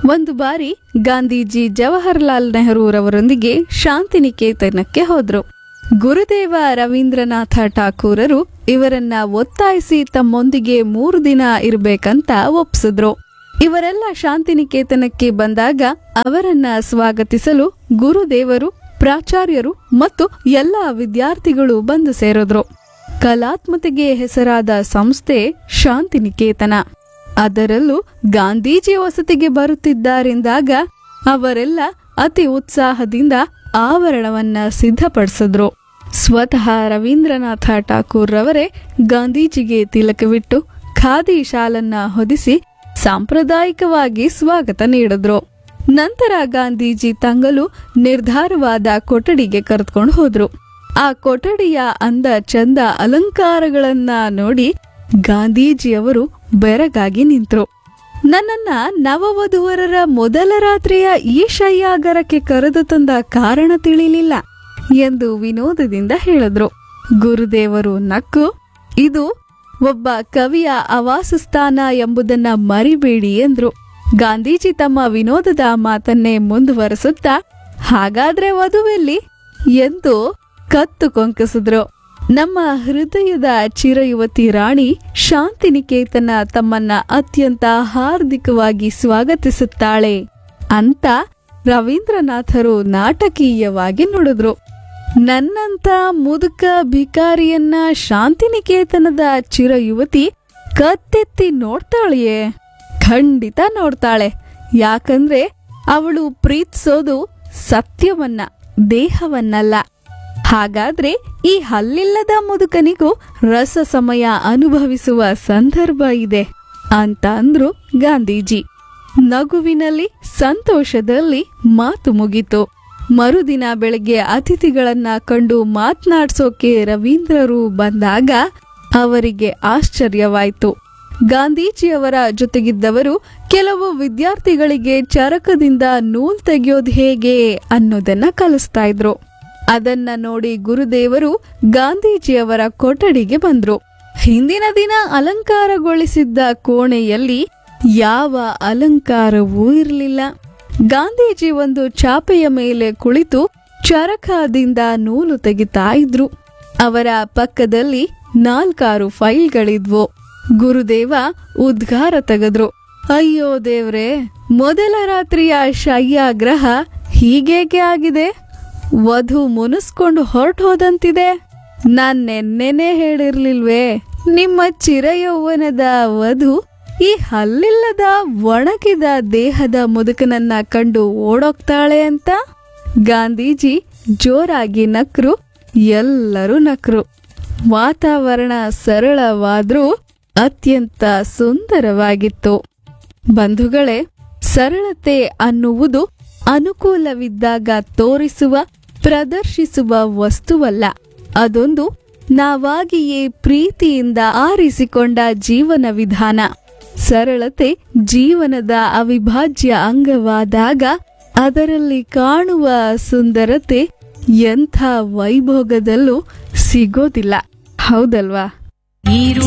ಒಂದು ಬಾರಿ ಗಾಂಧೀಜಿ ಜವಾಹರ್ಲಾಲ್ ನೆಹರೂರವರೊಂದಿಗೆ ಶಾಂತಿನಿಕೇತನಕ್ಕೆ ಹೋದ್ರು ಗುರುದೇವ ರವೀಂದ್ರನಾಥ ಠಾಕೂರರು ಇವರನ್ನ ಒತ್ತಾಯಿಸಿ ತಮ್ಮೊಂದಿಗೆ ಮೂರು ದಿನ ಇರ್ಬೇಕಂತ ಒಪ್ಸಿದ್ರು ಇವರೆಲ್ಲ ಶಾಂತಿನಿಕೇತನಕ್ಕೆ ಬಂದಾಗ ಅವರನ್ನ ಸ್ವಾಗತಿಸಲು ಗುರುದೇವರು ಪ್ರಾಚಾರ್ಯರು ಮತ್ತು ಎಲ್ಲ ವಿದ್ಯಾರ್ಥಿಗಳು ಬಂದು ಸೇರಿದ್ರು ಕಲಾತ್ಮತೆಗೆ ಹೆಸರಾದ ಸಂಸ್ಥೆ ಶಾಂತಿನಿಕೇತನ ಅದರಲ್ಲೂ ಗಾಂಧೀಜಿ ವಸತಿಗೆ ಬರುತ್ತಿದ್ದಾರೆಂದಾಗ ಅವರೆಲ್ಲ ಅತಿ ಉತ್ಸಾಹದಿಂದ ಆವರಣವನ್ನ ಸಿದ್ಧಪಡಿಸಿದ್ರು ಸ್ವತಃ ರವೀಂದ್ರನಾಥ ಠಾಕೂರ್ ರವರೇ ಗಾಂಧೀಜಿಗೆ ತಿಲಕವಿಟ್ಟು ಖಾದಿ ಶಾಲನ್ನ ಹೊದಿಸಿ ಸಾಂಪ್ರದಾಯಿಕವಾಗಿ ಸ್ವಾಗತ ನೀಡಿದ್ರು ನಂತರ ಗಾಂಧೀಜಿ ತಂಗಲು ನಿರ್ಧಾರವಾದ ಕೊಠಡಿಗೆ ಕರೆದುಕೊಂಡು ಹೋದ್ರು ಆ ಕೊಠಡಿಯ ಅಂದ ಚಂದ ಅಲಂಕಾರಗಳನ್ನ ನೋಡಿ ಗಾಂಧೀಜಿಯವರು ಬೆರಗಾಗಿ ನಿಂತ್ರು ನನ್ನನ್ನ ನವವಧುವರರ ಮೊದಲ ರಾತ್ರಿಯ ಈ ಶಯ್ಯಾಗರಕ್ಕೆ ಕರೆದು ತಂದ ಕಾರಣ ತಿಳಿಲಿಲ್ಲ ಎಂದು ವಿನೋದದಿಂದ ಹೇಳಿದ್ರು ಗುರುದೇವರು ನಕ್ಕು ಇದು ಒಬ್ಬ ಕವಿಯ ಆವಾಸಸ್ಥಾನ ಎಂಬುದನ್ನ ಮರಿಬೇಡಿ ಎಂದ್ರು ಗಾಂಧೀಜಿ ತಮ್ಮ ವಿನೋದದ ಮಾತನ್ನೇ ಮುಂದುವರೆಸುತ್ತಾ ಹಾಗಾದ್ರೆ ವಧುವೆಲ್ಲಿ ಎಂದು ಕತ್ತು ಕೊಂಕಿಸಿದ್ರು ನಮ್ಮ ಹೃದಯದ ಚಿರಯುವತಿ ರಾಣಿ ಶಾಂತಿನಿಕೇತನ ತಮ್ಮನ್ನ ಅತ್ಯಂತ ಹಾರ್ದಿಕವಾಗಿ ಸ್ವಾಗತಿಸುತ್ತಾಳೆ ಅಂತ ರವೀಂದ್ರನಾಥರು ನಾಟಕೀಯವಾಗಿ ನುಡಿದ್ರು ನನ್ನಂತ ಮುದುಕ ಭಿಕಾರಿಯನ್ನ ಶಾಂತಿನಿಕೇತನದ ಚಿರಯುವತಿ ಕತ್ತೆತ್ತಿ ನೋಡ್ತಾಳೆಯೇ ಖಂಡಿತ ನೋಡ್ತಾಳೆ ಯಾಕಂದ್ರೆ ಅವಳು ಪ್ರೀತಿಸೋದು ಸತ್ಯವನ್ನ ದೇಹವನ್ನಲ್ಲ ಹಾಗಾದ್ರೆ ಈ ಹಲ್ಲಿಲ್ಲದ ಮುದುಕನಿಗೂ ರಸ ಸಮಯ ಅನುಭವಿಸುವ ಸಂದರ್ಭ ಇದೆ ಅಂತ ಅಂದ್ರು ಗಾಂಧೀಜಿ ನಗುವಿನಲ್ಲಿ ಸಂತೋಷದಲ್ಲಿ ಮಾತು ಮುಗಿತು ಮರುದಿನ ಬೆಳಗ್ಗೆ ಅತಿಥಿಗಳನ್ನ ಕಂಡು ಮಾತ್ನಾಡ್ಸೋಕೆ ರವೀಂದ್ರರು ಬಂದಾಗ ಅವರಿಗೆ ಆಶ್ಚರ್ಯವಾಯಿತು ಗಾಂಧೀಜಿಯವರ ಜೊತೆಗಿದ್ದವರು ಕೆಲವು ವಿದ್ಯಾರ್ಥಿಗಳಿಗೆ ಚರಕದಿಂದ ನೂಲ್ ತೆಗೆಯೋದು ಹೇಗೆ ಅನ್ನೋದನ್ನ ಕಲಿಸ್ತಾ ಇದ್ರು ಅದನ್ನ ನೋಡಿ ಗುರುದೇವರು ಗಾಂಧೀಜಿಯವರ ಕೊಠಡಿಗೆ ಬಂದ್ರು ಹಿಂದಿನ ದಿನ ಅಲಂಕಾರಗೊಳಿಸಿದ್ದ ಕೋಣೆಯಲ್ಲಿ ಯಾವ ಅಲಂಕಾರವೂ ಇರಲಿಲ್ಲ ಗಾಂಧೀಜಿ ಒಂದು ಚಾಪೆಯ ಮೇಲೆ ಕುಳಿತು ಚರಕದಿಂದ ನೂಲು ತೆಗಿತಾ ಇದ್ರು ಅವರ ಪಕ್ಕದಲ್ಲಿ ನಾಲ್ಕಾರು ಫೈಲ್ಗಳಿದ್ವು ಗುರುದೇವ ಉದ್ಗಾರ ತೆಗೆದ್ರು ಅಯ್ಯೋ ದೇವ್ರೆ ಮೊದಲ ರಾತ್ರಿಯ ಶಯ್ಯಾಗ್ರಹ ಹೀಗೇಕೆ ಆಗಿದೆ ವಧು ಮುನಿಸ್ಕೊಂಡು ಹೊರಟು ಹೋದಂತಿದೆ ನಾನ್ ನೆನ್ನೆನೆ ಹೇಳಿರ್ಲಿಲ್ವೇ ನಿಮ್ಮ ಚಿರಯೌವನದ ವಧು ಈ ಹಲ್ಲಿಲ್ಲದ ಒಣಗಿದ ದೇಹದ ಮುದುಕನನ್ನ ಕಂಡು ಓಡೋಗ್ತಾಳೆ ಅಂತ ಗಾಂಧೀಜಿ ಜೋರಾಗಿ ನಕ್ರು ಎಲ್ಲರೂ ನಕ್ರು ವಾತಾವರಣ ಸರಳವಾದ್ರೂ ಅತ್ಯಂತ ಸುಂದರವಾಗಿತ್ತು ಬಂಧುಗಳೇ ಸರಳತೆ ಅನ್ನುವುದು ಅನುಕೂಲವಿದ್ದಾಗ ತೋರಿಸುವ ಪ್ರದರ್ಶಿಸುವ ವಸ್ತುವಲ್ಲ ಅದೊಂದು ನಾವಾಗಿಯೇ ಪ್ರೀತಿಯಿಂದ ಆರಿಸಿಕೊಂಡ ಜೀವನ ವಿಧಾನ ಸರಳತೆ ಜೀವನದ ಅವಿಭಾಜ್ಯ ಅಂಗವಾದಾಗ ಅದರಲ್ಲಿ ಕಾಣುವ ಸುಂದರತೆ ಎಂಥ ವೈಭೋಗದಲ್ಲೂ ಸಿಗೋದಿಲ್ಲ ಹೌದಲ್ವಾ